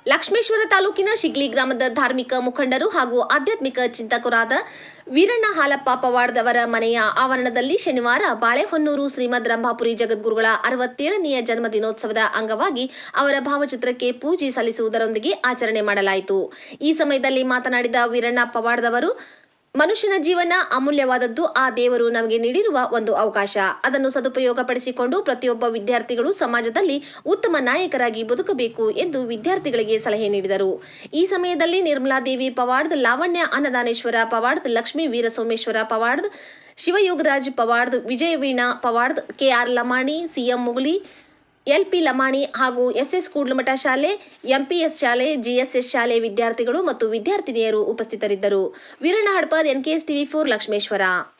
ಲಕ್ಷ್ಮೇಶ್ವರ ತಾಲೂಕಿನ ಶಿಗ್ಲಿ ಗ್ರಾಮದ ಧಾರ್ಮಿಕ ಮುಖಂಡರು ಹಾಗೂ ಆಧ್ಯಾತ್ಮಿಕ ಚಿಂತಕರಾದ ವೀರಣ್ಣ ಹಾಲಪ್ಪ ಪವಾಡ್ದವರ ಮನೆಯ ಆವರಣದಲ್ಲಿ ಶನಿವಾರ ಬಾಳೆಹೊನ್ನೂರು ಶ್ರೀಮದ್ ರಂಭಾಪುರಿ ಜಗದ್ಗುರುಗಳ ಅರವತ್ತೇಳನೆಯ ಜನ್ಮದಿನೋತ್ಸವದ ಅಂಗವಾಗಿ ಅವರ ಭಾವಚಿತ್ರಕ್ಕೆ ಪೂಜೆ ಸಲ್ಲಿಸುವುದರೊಂದಿಗೆ ಆಚರಣೆ ಮಾಡಲಾಯಿತು ಈ ಸಮಯದಲ್ಲಿ ಮಾತನಾಡಿದ ವೀರಣ್ಣ ಪವಾಡ್ದವರು ಮನುಷ್ಯನ ಜೀವನ ಅಮೂಲ್ಯವಾದದ್ದು ಆ ದೇವರು ನಮಗೆ ನೀಡಿರುವ ಒಂದು ಅವಕಾಶ ಅದನ್ನು ಸದುಪಯೋಗಪಡಿಸಿಕೊಂಡು ಪ್ರತಿಯೊಬ್ಬ ವಿದ್ಯಾರ್ಥಿಗಳು ಸಮಾಜದಲ್ಲಿ ಉತ್ತಮ ನಾಯಕರಾಗಿ ಬದುಕಬೇಕು ಎಂದು ವಿದ್ಯಾರ್ಥಿಗಳಿಗೆ ಸಲಹೆ ನೀಡಿದರು ಈ ಸಮಯದಲ್ಲಿ Nirmaladevi Pawad Lavanya Annadaneshwar Pawad Lakshmi Veerasomeshwar Pawad Shivayogaraj Pawad Vijayaveena Pawad KR Lamani CM Muguli LP Lamani ಹಾಗೂ ಎಸ್ಎಸ್ ಕೂಡ್ಲಮಠ ಶಾಲೆ ಎಂಪಿಎಸ್ ಶಾಲೆ ಜಿಎಸ್ಎಸ್ ಶಾಲೆ ವಿದ್ಯಾರ್ಥಿಗಳು ಮತ್ತು ವಿದ್ಯಾರ್ಥಿನಿಯರು ಉಪಸ್ಥಿತರಿದ್ದರು Veeranna Hadpad NKS TV four Lakshmeshwar